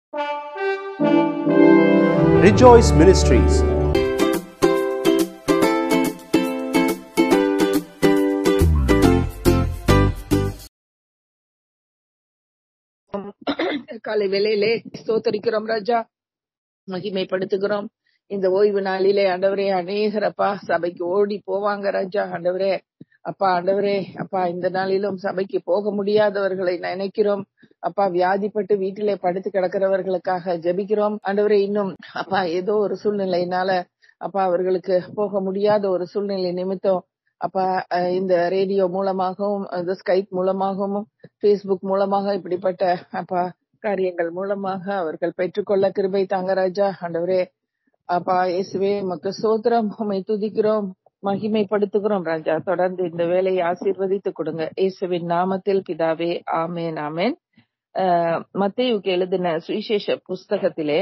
Rejoice Ministries. காலை வேளையிலே ஸ்தோத்தரிக்கிறோம் ராஜா மகிமைப்படுத்துகிறோம் இந்த ஓய்வு நாளிலே ஆண்டவரே அநேகர் அப்பா சபைக்கு ஓடி போவாங்க ராஜா ஆண்டவரே அப்பா ஆண்டவரே அப்பா இந்த நாளிலும் சபைக்கு போக முடியாதவர்களை நினைக்கிறோம் அப்பா வியாதிப்பட்டு வீட்டிலே படுத்து கிடக்கிறவர்களுக்காக ஜெபிக்கிறோம் ஆண்டவரே இன்னும் அப்பா ஏதோ ஒரு சூழ்நிலையினால அப்பா அவர்களுக்கு போக முடியாத ஒரு சூழ்நிலை நிமித்தம் அப்பா அஹ் இந்த ரேடியோ மூலமாகவும் இந்த ஸ்கைப் மூலமாகவும் ஃபேஸ்புக் மூலமாக இப்படிப்பட்ட அப்பா காரியங்கள் மூலமாக அவர்கள் பெற்றுக்கொள்ள கிருபை தாங்க ராஜா ஆண்டவரே அப்பா இயேசுவே மக்கு சோத்திரம் உம்மை துதிக்கிறோம் மகிமைப்படுத்துகிறோம் ராஜா தொடர்ந்து இந்த வேலையை ஆசீர்வதித்து கொடுங்க இயேசுவின் நாமத்தில் பிதாவே ஆமேன் ஆமேன் அஹ் மத்தேயுக்கு எழுதின சுவிசேஷ புஸ்தகத்திலே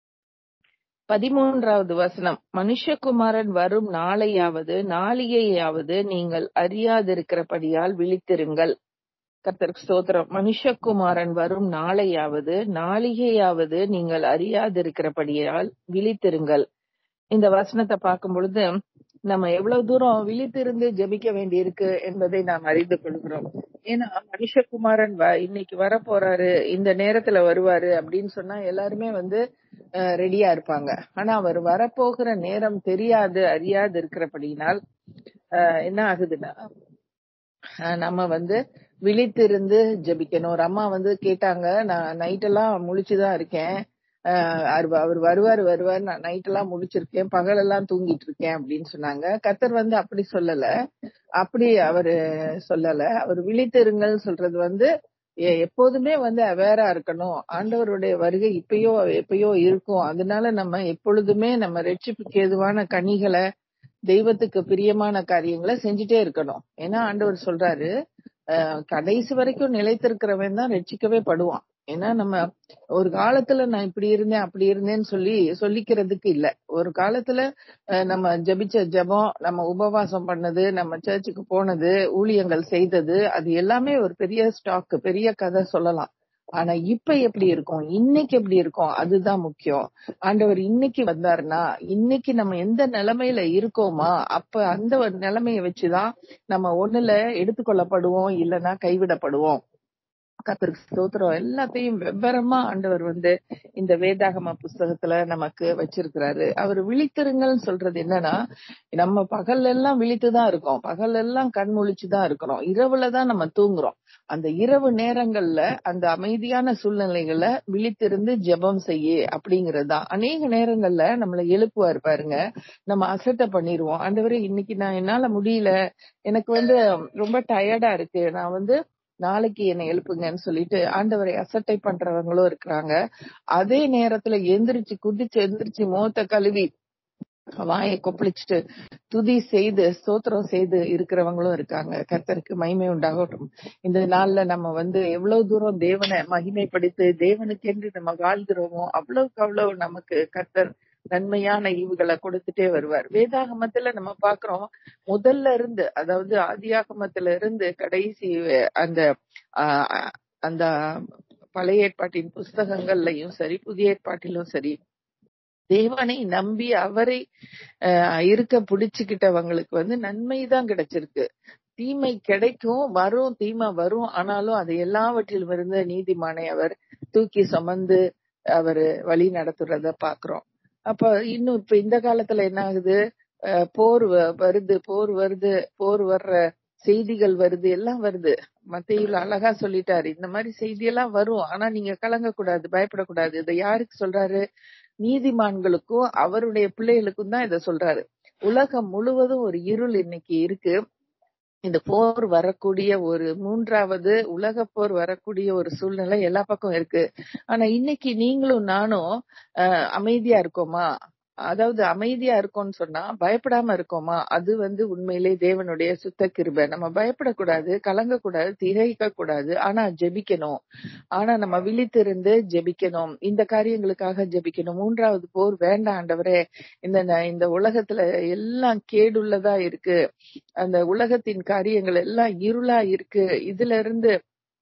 பதிமூன்றாவது வசனம் மனுஷகுமாரன் வரும் நாளையாவது நாளிகையாவது நீங்கள் அறியாதிருக்கிறபடியால் விழித்திருங்கள் கர்த்தருக்கு ஸ்தோத்திரம் மனுஷகுமாரன் வரும் நாளையாவது நாளிகையாவது நீங்கள் அறியாதிருக்கிறபடியால் விழித்திருங்கள் இந்த வசனத்தை பார்க்கும் பொழுது நம்ம எவ்வளவு தூரம் விழித்திருந்து ஜெபிக்க வேண்டியிருக்கு என்பதை நாம் அறிந்து கொள்கிறோம் ஏன்னா மனுஷகுமாரன் வ- இன்னைக்கு வர போறாரு இந்த நேரத்துல வருவாரு அப்படின்னு சொன்னா எல்லாருமே வந்து ரெடியா இருப்பாங்க ஆனா அவர் வரப்போகிற நேரம் தெரியாது அறியாது இருக்கிறபடியினால் அஹ், என்ன ஆகுதுன்னா அஹ் நம்ம வந்து விழித்திருந்து ஜெபிக்கணும் ஒரு அம்மா வந்து கேட்டாங்க நான் நைட் எல்லாம் முழிச்சுதான் இருக்கேன் அஹ் அவர் அவர் வருவார் வருவார் நான் நைட் எல்லாம் முழிச்சிருக்கேன் பகல் எல்லாம் தூங்கிட்டு இருக்கேன் அப்படின்னு சொன்னாங்க கத்தர் வந்து அப்படி சொல்லல அப்படி அவரு சொல்லல அவர் விழித்திருங்கள் சொல்றது வந்து எ- எப்போதுமே வந்து அவேரா இருக்கணும் ஆண்டவருடைய வருகை இப்பயோ எப்பயோ இருக்கும் அதனால நம்ம எப்பொழுதுமே நம்ம ரட்சிப்புக்கு ஏதுவான கனிகளை தெய்வத்துக்கு பிரியமான காரியங்களை செஞ்சுட்டே இருக்கணும் ஏன்னா ஆண்டவர் சொல்றாரு அஹ், கடைசி வரைக்கும் நிலைத்திருக்கிறவன் தான் ரட்சிக்கவே படுவான் ஏன்னா நம்ம ஒரு காலத்துல நான் இப்படி இருந்தேன் அப்படி இருந்தேன்னு சொல்லி சொல்லிக்கிறதுக்கு இல்ல ஒரு காலத்துல அஹ், நம்ம ஜெபிச்ச ஜெபம் நம்ம உபவாசம் பண்ணது நம்ம சர்ச்சுக்கு போனது ஊழியங்கள் செய்தது அது எல்லாமே ஒரு பெரிய ஸ்டாக் பெரிய கதை சொல்லலாம் ஆனா இப்ப எப்படி இருக்கும் இன்னைக்கு எப்படி இருக்கும் அதுதான் முக்கியம் ஆண்டவர் இன்னைக்கு வந்தாருன்னா இன்னைக்கு நம்ம எந்த நிலைமையில இருக்கோமா அப்ப அந்த ஒரு நிலைமைய வச்சுதான் நம்ம ஒண்ணுல எடுத்துக்கொள்ளப்படுவோம் இல்லைன்னா கைவிடப்படுவோம் கத்திற்கு ஸ்தோத்திரம் எல்லாத்தையும் வெவ்வரமா ஆண்டவர் வந்து இந்த வேதாகம புஸ்தகத்துல நமக்கு வச்சிருக்கிறாரு அவர் விழித்திருங்கள்னு சொல்றது என்னன்னா நம்ம பகல் எல்லாம் விழித்துதான் இருக்கோம் பகல் எல்லாம் கண் முழிச்சுதான் இருக்கிறோம் இரவுல தான் நம்ம தூங்குறோம் அந்த இரவு நேரங்கள்ல அந்த அமைதியான சூழ்நிலைகள்ல விழித்திருந்து ஜெபம் செய்ய அப்படிங்கிறது தான் அநேக நேரங்கள்ல நம்மள எழுப்புவாரு பாருங்க நம்ம அசட்டை பண்ணிருவோம் ஆண்டவரே இன்னைக்கு நான் என்னால முடியல எனக்கு வந்து ரொம்ப டயர்டா இருக்கு நான் வந்து நாளைக்கு என்னை எழுப்புங்கன்னு சொல்லிட்டு ஆண்டவரை அசட்டை பண்றவங்களும் இருக்கிறாங்க அதே நேரத்துல எந்திரிச்சு குதிச்சு எந்திரிச்சு முகத்தை கழுவி வாயை கொப்பளிச்சுட்டு துதி செய்து ஸ்தோத்திரம் செய்து இருக்கிறவங்களும் இருக்காங்க கர்த்தருக்கு மகிமை உண்டாகட்டும் இந்த நாள்ல நம்ம வந்து எவ்வளவு தூரம் தேவனை மகிமைப்படுத்தி தேவனுக்கென்று நம்ம வாழ்கிறோமோ அவ்வளவுக்கு அவ்வளவு நமக்கு கர்த்தர் நன்மையான ஈவுகளை கொடுத்துட்டே வருவார் வேதாகமத்துல நம்ம பாக்குறோம் முதல்ல இருந்து அதாவது ஆதியாகமத்துல இருந்து கடைசி அந்த ஆஹ், அந்த பழைய ஏற்பாட்டின் புஸ்தகங்கள்லயும் சரி புதிய ஏற்பாட்டிலும் சரி தேவனை நம்பி அவரை ஆஹ், இருக்க பிடிச்சுக்கிட்டவங்களுக்கு வந்து நன்மை தான் கிடைச்சிருக்கு தீமை கிடைக்கும் வரும் தீமை வரும் ஆனாலும் அது எல்லாவற்றிலும் இருந்து நீதிமானை அவர் தூக்கி சுமந்து அவர் வழி நடத்துறத பாக்குறோம் அப்ப இன்னும் இப்ப இந்த காலத்துல என்ன ஆகுது அஹ் போர் வ- வருது போர் வருது போர் வர்ற செய்திகள் வருது எல்லாம் வருது மத்தியில அழகா சொல்லிட்டாரு இந்த மாதிரி செய்தி எல்லாம் வரும் ஆனா நீங்க கலங்க கூடாது பயப்படக்கூடாது இதை யாருக்கு சொல்றாரு நீதிமான்களுக்கும் அவருடைய பிள்ளைகளுக்கும் தான் இதை சொல்றாரு உலகம் முழுவதும் ஒரு இருள் இன்னைக்கு இருக்கு இந்த போர் வரக்கூடிய ஒரு மூன்றாவது உலக போர் வரக்கூடிய ஒரு சூழ்நிலை எல்லா பக்கம் இருக்கு ஆனா இன்னைக்கு நீங்களும் நானும் அஹ், அமைதியா இருக்கோமா அதாவது அமைதியா இருக்கோம்னு சொன்னா பயப்படாம இருக்கோமா அது வந்து உண்மையிலே தேவனுடைய சுத்த கிருபை நம்ம பயப்படக்கூடாது கலங்கக்கூடாது திகைக்க கூடாது ஆனா ஜெபிக்கணும் ஆனா நம்ம விழித்திருந்து ஜெபிக்கணும் இந்த காரியங்களுக்காக ஜெபிக்கணும் மூன்றாவது போர் வேண்டாம் ஆண்டவரே இந்த ந- இந்த உலகத்துல எல்லாம் கேடுள்ளதா இருக்கு அந்த உலகத்தின் காரியங்கள் எல்லாம் இருளா இருக்கு இதுல இருந்து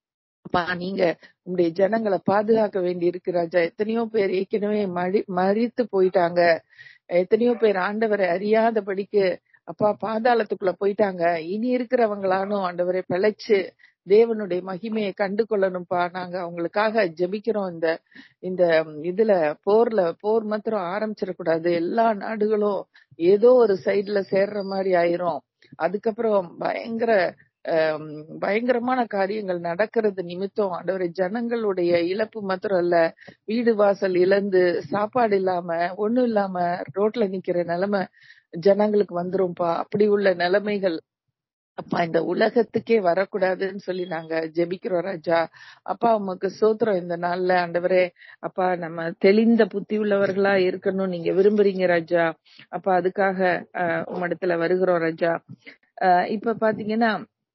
அப்பா நீங்க உங்களுடைய ஜனங்களை பாதுகாக்க வேண்டி இருக்கு ராஜா எத்தனையோ பேர் ஏற்கனவே மடி மறித்து போயிட்டாங்க எத்தனையோ பேர் ஆண்டவரை அறியாதபடிக்கு அப்பா பாதாளத்துக்குள்ள போயிட்டாங்க இனி இருக்கிறவங்களானும் ஆண்டவரை பிழைச்சு தேவனுடைய மகிமையை கண்டு கொள்ளணும்ப்பா நாங்க அவங்களுக்காக ஜெபிக்கிறோம் இந்த இந்த இதுல போர்ல போர் மாத்திரம் ஆரம்பிச்சிடக்கூடாது எல்லா நாடுகளும் ஏதோ ஒரு சைடுல சேர்ற மாதிரி ஆயிரும் அதுக்கப்புறம் பயங்கர ஆம், பயங்கரமான காரியங்கள் நடக்கிறது நிமித்தம் ஆண்டவரை ஜனங்களுடைய இழப்பு மாத்திரம் இல்ல வீடு வாசல் இழந்து சாப்பாடு இல்லாம ஒண்ணும் இல்லாம ரோட்ல நிக்கிற நிலைமை ஜனங்களுக்கு வந்துரும்பா அப்படி உள்ள நிலைமைகள் அப்பா இந்த உலகத்துக்கே வரக்கூடாதுன்னு சொல்லி நாங்க ஜெபிக்கிறோம் ராஜா அப்பா உமக்கு சோத்திரம் இந்த நாள்ல ஆண்டவரே அப்பா நம்ம தெளிந்த புத்தி உள்ளவர்களா இருக்கணும் நீங்க விரும்புறீங்க ராஜா அப்பா அதுக்காக அஹ், உம்மிடத்துல வருகிறோம் ராஜா அஹ், இப்ப பாத்தீங்கன்னா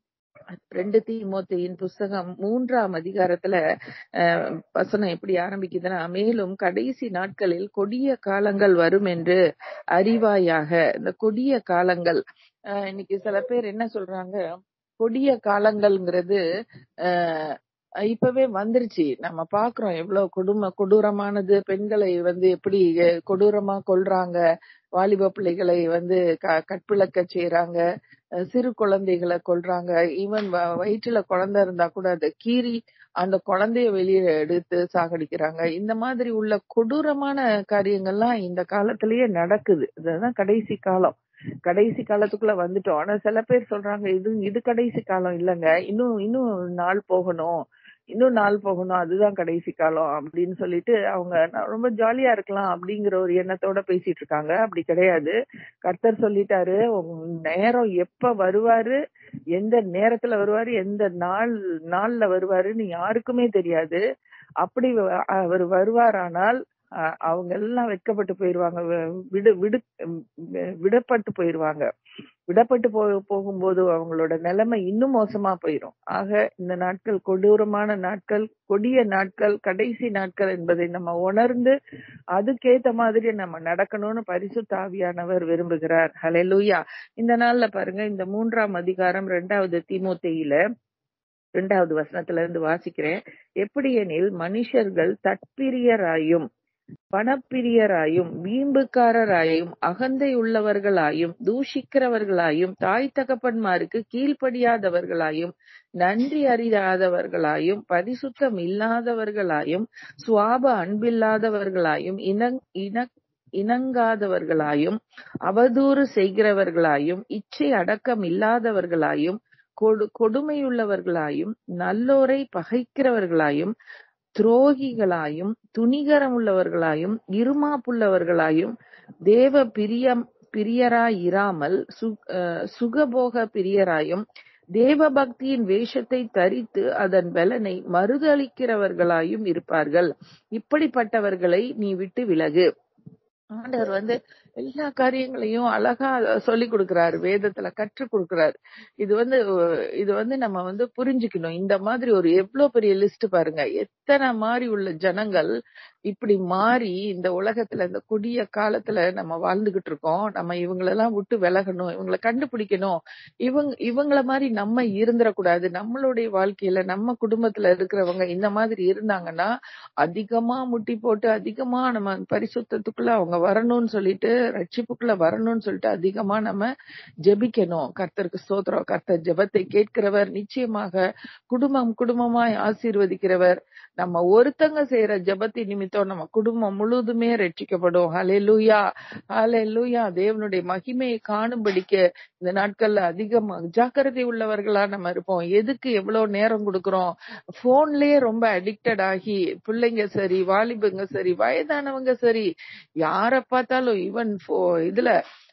ரெண்டு தீமோத்தேயின் புஸ்தகம் மூன்றாம் அதிகாரத்துல அஹ், வசனம் எப்படி ஆரம்பிக்குதுன்னா மேலும் கடைசி நாட்களில் கொடிய காலங்கள் வரும் என்று அறிவாயாக இந்த கொடிய காலங்கள் அஹ், இன்னைக்கு சில பேர் என்ன சொல்றாங்க கொடிய காலங்கள்ங்கிறது அஹ், இப்பவே வந்துருச்சு நம்ம பாக்குறோம் எவ்வளவு கொடுமை கொடூரமானது பெண்களை வந்து எப்படி அஹ், கொடூரமா கொல்றாங்க வாலிப பிள்ளைகளை வந்து க- கற்பிழக்க செய்யறாங்க அஹ் சிறு குழந்தைகளை கொல்றாங்க ஈவன் வயிற்றுல குழந்தை இருந்தா கூட அதை கீறி அந்த குழந்தைய வெளியே எடுத்து சாகடிக்கிறாங்க இந்த மாதிரி உள்ள கொடூரமான காரியங்கள்லாம் இந்த காலத்திலேயே நடக்குது இதுதான் கடைசி காலம் கடைசி காலத்துக்குள்ள வந்துட்டோம் ஆனா சில பேர் சொல்றாங்க இது இது கடைசி காலம் இல்லைங்க இன்னும் இன்னும் நாள் போகணும் இன்னும் நாள் போகணும் அதுதான் கடைசி காலம் அப்படின்னு சொல்லிட்டு அவங்க நான் ரொம்ப ஜாலியா இருக்கலாம் அப்படிங்கிற ஒரு எண்ணத்தோட பேசிட்டு இருக்காங்க அப்படி கிடையாது கர்த்தர் சொல்லிட்டாரு உங்க நேரம் எப்ப வருவாரு எந்த நேரத்துல வருவாரு எந்த நாள் நாள்ல வருவாருன்னு யாருக்குமே தெரியாது அப்படி வ- அவர் வருவாரானால் அஹ், அவங்க எல்லாம் வெட்கப்பட்டு போயிருவாங்க வி- விடு விடு வி- விடப்பட்டு போயிருவாங்க விடப்பட்டு போ போகும்போது அவங்களோட நிலைமை இன்னும் மோசமா போயிரும் ஆக இந்த நாட்கள் கொடூரமான நாட்கள் கொடிய நாட்கள் கடைசி நாட்கள் என்பதை நம்ம உணர்ந்து அதுக்கேத்த மாதிரி நம்ம நடக்கணும்னு பரிசுத்த ஆவியானவர் விரும்புகிறார் ஹalleluya இந்த நாள்ல பாருங்க இந்த மூன்றாம் அதிகாரம் இரண்டாவது தீமோத்தேயில இரண்டாவது வசனத்துல இருந்து வாசிக்கிறேன் எப்படி எனில் மனுஷர்கள் தற்பிரியராயும் பணப்பிரியராயும் வீம்புக்காரராயும் அகந்தை உள்ளவர்களாயும் தூஷிக்கிறவர்களாயும் தாய் தகப்பன்மாருக்கு கீழ்ப்படியாதவர்களாயும் நன்றி அறியாதவர்களாயும் பரிசுத்தம் இல்லாதவர்களாயும் சுவாப அன்பில்லாதவர்களாயும் இனங் இன இணங்காதவர்களாயும் அவதூறு செய்கிறவர்களாயும் இச்சை அடக்கம் இல்லாதவர்களாயும் கொடு கொடுமையுள்ளவர்களாயும் நல்லோரை பகைக்கிறவர்களாயும் துரோகிகளாயும் துணிகரமுள்ளவர்களாயும் இருமாப்புள்ளவர்களாயும் தேவ பிரியம் பிரியராயிராமல் சு- அஹ் சுகபோக பிரியராயும் தேவ பக்தியின் வேஷத்தை தரித்து அதன் பலனை மறுதளிக்கிறவர்களாயும் இருப்பார்கள் இப்படிப்பட்டவர்களை நீ விட்டு விலகு ஆண்டவர் வந்து எல்லா காரியங்களையும் அழகா சொல்லி கொடுக்கிறாரு வேதத்துல கற்றுக் கொடுக்கிறாரு இது வந்து அஹ், இது வந்து நம்ம வந்து புரிஞ்சுக்கணும் இந்த மாதிரி ஒரு எவ்வளவு பெரிய லிஸ்ட் பாருங்க எத்தனை மாதிரி உள்ள ஜனங்கள் இப்படி மாறி இந்த உலகத்துல இந்த கொடிய காலத்துல நம்ம வாழ்ந்துகிட்டு இருக்கோம் நம்ம இவங்களெல்லாம் விட்டு விலகணும் இவங்களை கண்டுபிடிக்கணும் இவங்க இவங்கள மாதிரி நம்ம இருந்துடக்கூடாது நம்மளுடைய வாழ்க்கையில நம்ம குடும்பத்துல இருக்கிறவங்க இந்த மாதிரி இருந்தாங்கன்னா அதிகமா முட்டி போட்டு அதிகமா நம்ம பரிசுத்தத்துக்குள்ள அவங்க வரணும்னு சொல்லிட்டு ரட்சிப்புக்குள்ள வரணும்னு சொல்லிட்டு அதிகமா நம்ம ஜெபிக்கணும் கர்த்தருக்கு ஸ்தோத்திரம் கர்த்தர் ஜெபத்தை கேட்கிறவர் நிச்சயமாக குடும்பம் குடும்பமாய் ஆசீர்வதிக்கிறவர் நம்ம ஒருத்தங்க செய்யற ஜெபத்தின் நிமித்தம் நம்ம குடும்பம் முழுவதுமே ரட்சிக்கப்படும் ஹalleluya ஹalleluya தேவனுடைய மகிமையை காணும்படிக்கு இந்த நாட்கள்ல அதிகம் ஜாக்கிரதை உள்ளவர்களா நம்ம இருப்போம் எதுக்கு எவ்வளவு நேரம் கொடுக்கறோம் போன்லயே ரொம்ப அடிக்டட் ஆகி பிள்ளைங்க சரி வாலிபங்க சரி வயதானவங்க சரி யார பார்த்தாலும் ஈவன் இதுல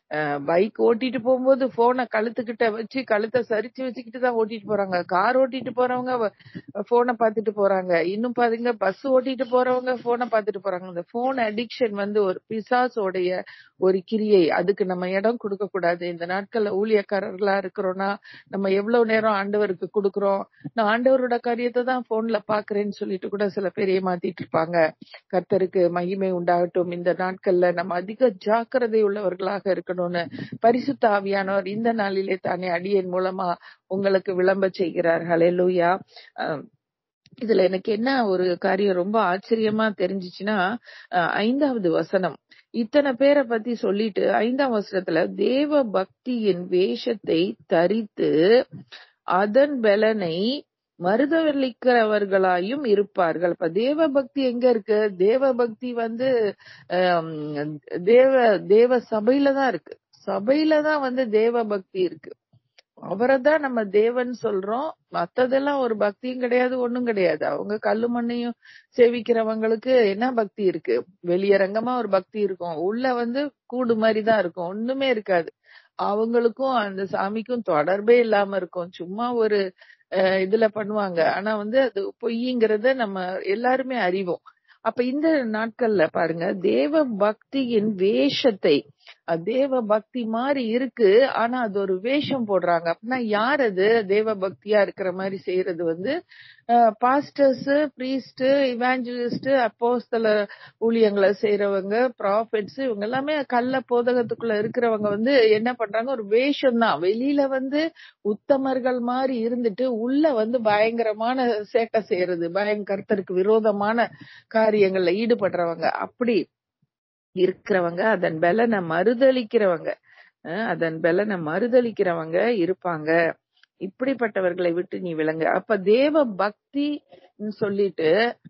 பைக் ஓட்டிட்டு போகும்போது போனை கழுத்துக்கிட்ட வச்சு கழுத்தை சரிச்சு வச்சுக்கிட்டு தான் ஓட்டிட்டு போறாங்க கார் ஓட்டிட்டு போறவங்க போனை பார்த்துட்டு போறாங்க இன்னும் பாருங்க பஸ் ஓட்டிட்டு போறவங்க போனை பார்த்துட்டு போறாங்க இந்த போன் அடிக்ஷன் வந்து ஒரு பிசாசோடைய ஒரு கிரியை அதுக்கு நம்ம இடம் கொடுக்க கூடாது இந்த நாட்கள்ல ஊழியக்காரர்களா இருக்கிறோம்னா நம்ம எவ்வளவு நேரம் ஆண்டவருக்கு கொடுக்கறோம் நான் ஆண்டவரோட காரியத்தை தான் போன்ல பாக்குறேன்னு சொல்லிட்டு கூட சில பேர் ஏமாத்திட்டு இருப்பாங்க கர்த்தருக்கு மகிமை உண்டாகட்டும் இந்த நாட்கள்ல நம்ம அதிக ஜாக்கிரதை உள்ளவர்களாக இருக்கணும்னு பரிசுத்த ஆவியானவர் இந்த நாளிலே தானே அடியன் மூலமா உங்களுக்கு விளம்ப செய்கிறார் ஹalleluya அஹ் இதுல எனக்கு என்ன ஒரு காரியம் ரொம்ப ஆச்சரியமா தெரிஞ்சுச்சுன்னா அஹ், ஐந்தாவது வசனம் இத்தனை பேரை பத்தி சொல்லிட்டு ஐந்தாம் வசனத்துல தேவ பக்தியின் வேஷத்தை தரித்து அதன் பலனை மறுதளிக்கிறவர்களாயும் இருப்பார்கள் இப்ப தேவ பக்தி எங்க இருக்கு தேவ பக்தி வந்து ஆம், தேவ தேவ சபையில தான் இருக்கு சபையில தான் வந்து தேவ பக்தி இருக்கு அவரை தான் நம்ம தேவன் சொல்றோம் மத்ததெல்லாம் ஒரு பக்தியும் கிடையாது ஒண்ணும் கிடையாது அவங்க கல்லு மண்ணையும் சேவிக்கிறவங்களுக்கு என்ன பக்தி இருக்கு வெளியரங்கமா ஒரு பக்தி இருக்கும் உள்ள வந்து கூடு மாதிரி தான் இருக்கும் ஒண்ணுமே இருக்காது அவங்களுக்கும் அந்த சாமிக்கும் தொடர்பே இல்லாம இருக்கும் சும்மா ஒரு அஹ், இதுல பண்ணுவாங்க ஆனா வந்து அது பொய்ங்கிறத நம்ம எல்லாருமே அறிவோம் அப்ப இந்த நாட்கள்ல பாருங்க தேவ பக்தியின் வேஷத்தை அது தேவ பக்தி மாதிரி இருக்கு ஆனா அது ஒரு வேஷம் போடுறாங்க அப்படின்னா யார் அது தேவ பக்தியா இருக்கிற மாதிரி செய்யறது வந்து பாஸ்டர்ஸ் பிரீஸ்ட் இவாஞ்சலிஸ்ட் அப்போஸ்தல ஊழியங்களை செய்யறவங்க ப்ராஃபிட்ஸ் இவங்க எல்லாமே கள்ள போதகத்துக்குள்ள இருக்கிறவங்க வந்து என்ன பண்றாங்க ஒரு வேஷம் தான் வெளியில வந்து உத்தமர்கள் மாதிரி இருந்துட்டு உள்ள வந்து பயங்கரமான சேட்டை செய்யறது பயங்கரத்தருக்கு விரோதமான காரியங்கள்ல ஈடுபடுறவங்க அப்படி இருக்கிறவங்க அதன் பலனை மறுதளிக்கிறவங்க அஹ் அதன் பலனை மறுதளிக்கிறவங்க இருப்பாங்க இப்படிப்பட்டவர்களை விட்டு நீ விளங்க அப்ப தேவ பக்தி சொல்லிட்டு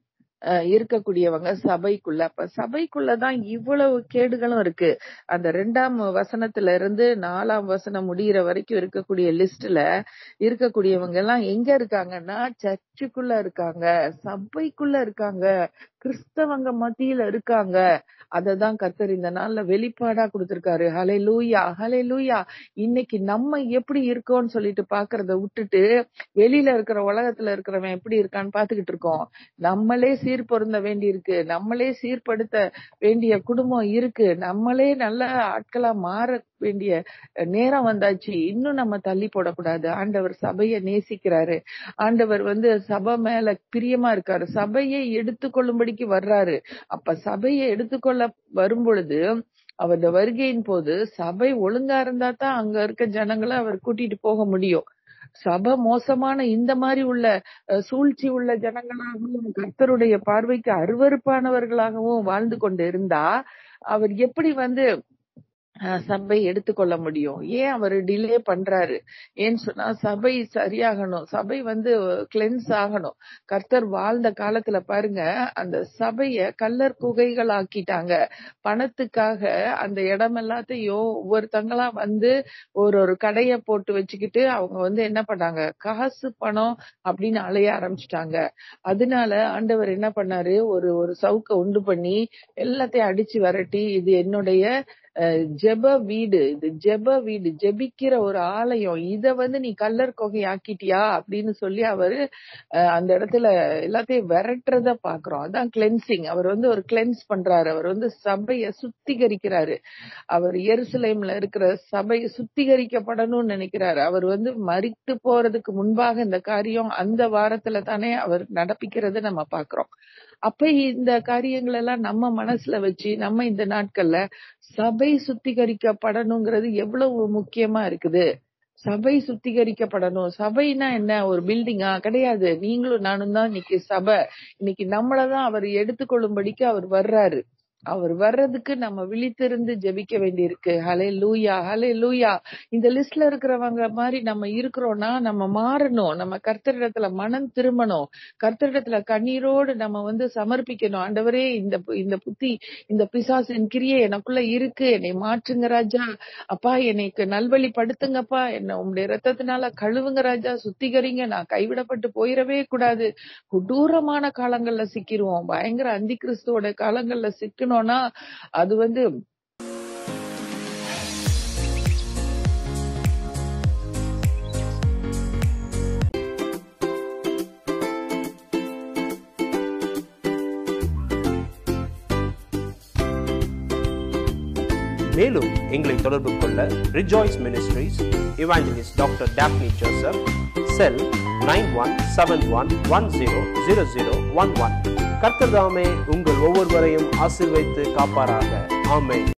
அஹ் இருக்கக்கூடியவங்க சபைக்குள்ள அப்ப சபைக்குள்ளதான் இவ்வளவு கேடுகளும் இருக்கு அந்த ரெண்டாம் வசனத்துல இருந்து நாலாம் வசனம் முடியிற வரைக்கும் இருக்கக்கூடிய லிஸ்ட்ல இருக்கக்கூடியவங்க எல்லாம் எங்க இருக்காங்கன்னா சர்ச்சுக்குள்ள இருக்காங்க சபைக்குள்ள இருக்காங்க கிறிஸ்தவங்க மத்தியில இருக்காங்க அததான் கர்த்தர் இந்த நாள்ல வெளிப்பாடா கொடுத்திருக்காரு ஹலே லூயா ஹலே லூயா இன்னைக்கு நம்ம எப்படி இருக்கோம்னு சொல்லிட்டு பாக்குறத விட்டுட்டு வெளியில இருக்கிற உலகத்துல இருக்கிறவன் எப்படி இருக்கான்னு பாத்துக்கிட்டு இருக்கோம் நம்மளே சீர் பொருந்த வேண்டி இருக்கு நம்மளே சீர்படுத்த வேண்டிய குடும்பம் இருக்கு நம்மளே நல்ல ஆட்களா மாற வேண்டிய நேரம் வந்தாச்சு இன்னும் நம்ம தள்ளி போடக்கூடாது ஆண்டவர் சபையை நேசிக்கிறாரு ஆண்டவர் வந்து சபை மேல பிரியமா இருக்காரு சபையை எடுத்துக்கொள்ளும்படிக்கு வர்றாரு அப்ப சபையை எடுத்துக்கொள்ள வரும் பொழுது அவருடைய வருகையின் போது சபை ஒழுங்கா இருந்தா தான் அங்க இருக்க ஜனங்களை அவர் கூட்டிட்டு போக முடியும் சபை மோசமான இந்த மாதிரி உள்ள அஹ், சூழ்ச்சி உள்ள ஜனங்களாகவும் கர்த்தருடைய பார்வைக்கு அருவருப்பானவர்களாகவும் வாழ்ந்து கொண்டு இருந்தா அவர் எப்படி வந்து அஹ், சபை எடுத்துக்கொள்ள முடியும் ஏன் அவர் டிலே பண்றாரு ஏன்னு சொன்னா சபை சரியாகணும் சபை வந்து கிளென்ஸ் ஆகணும் கர்த்தர் வாழ்ந்த காலத்துல பாருங்க அந்த சபைய கல்லர் குகைகள் ஆக்கிட்டாங்க பணத்துக்காக அந்த இடம் எல்லாத்தையும் ஒவ்வொருத்தங்களா வந்து ஒரு ஒரு கடைய போட்டு வச்சுக்கிட்டு அவங்க வந்து என்ன பண்ணாங்க காசு பணம் அப்படின்னு அலைய ஆரம்பிச்சிட்டாங்க அதனால ஆண்டவர் என்ன பண்ணாரு ஒரு ஒரு சவுக்க உண்டு பண்ணி எல்லாத்தையும் அடிச்சு விரட்டி இது என்னுடைய அஹ், ஜெப வீடு இது ஜெப வீடு ஜெபிக்கிற ஒரு ஆலயம் இத வந்து நீ கல்லர் கொகை ஆக்கிட்டியா அப்படின்னு சொல்லி அவரு அஹ், அந்த இடத்துல எல்லாத்தையும் விரட்டுறத பாக்குறோம் அதான் கிளென்சிங் அவர் வந்து ஒரு கிளென்ஸ் பண்றாரு அவர் வந்து சபைய சுத்திகரிக்கிறாரு அவர் எருசலேம்ல இருக்கிற சபை சுத்திகரிக்கப்படணும்னு நினைக்கிறாரு அவர் வந்து மரித்து போறதுக்கு முன்பாக இந்த காரியம் அந்த வாரத்துல தானே அவர் நடப்பிக்கிறத நம்ம பாக்குறோம் அப்ப இந்த காரியங்கள் எல்லாம் நம்ம மனசுல வச்சு நம்ம இந்த நாட்கள்ல சபை சுத்திகரிக்கப்படணுங்கிறது எவ்வளவு முக்கியமா இருக்குது சபை சுத்திகரிக்கப்படணும் சபைனா என்ன ஒரு பில்டிங்கா கிடையாது நீங்களும் நானும் தான் இன்னைக்கு சபை இன்னைக்கு நம்மளதான் அவர் எடுத்துக்கொள்ளும்படிக்கு அவர் வர்றாரு அவர் வர்றதுக்கு நம்ம விழித்திருந்து ஜெபிக்க வேண்டியிருக்கு ஹலே லூயா ஹலே லூயா இந்த லிஸ்ட்ல இருக்கிறவங்க மாதிரி நம்ம இருக்கிறோம்னா நம்ம மாறணும் நம்ம கர்த்தரிடத்துல மனம் திரும்பணும் கர்த்தரிடத்துல கண்ணீரோடு நம்ம வந்து சமர்ப்பிக்கணும் ஆண்டவரே இந்த பு- இந்த புத்தி இந்த பிசாசின் கிரியை எனக்குள்ள இருக்கு என்னை மாற்றுங்க ராஜா அப்பா என்னைக்கு நல்வழிப்படுத்துங்கப்பா என்ன உங்களுடைய ரத்தத்தினால கழுவுங்க ராஜா சுத்திகரிங்க நான் கைவிடப்பட்டு போயிடவே கூடாது கொடூரமான காலங்கள்ல சிக்கிருவோம் பயங்கர அந்தி கிறிஸ்துவோட காலங்கள்ல சிக்கணும்னா அது வந்து மேலும் எங்களை தொடர்பு கொள்ள rejoice ministries evangelist doctor Daphne Joseph cell nine one seven one one zero zero zero one one கர்த்தர் தாமே உங்கள் ஒவ்வொருவரையும் ஆசீர்வைத்து காப்பாராக ஆமென்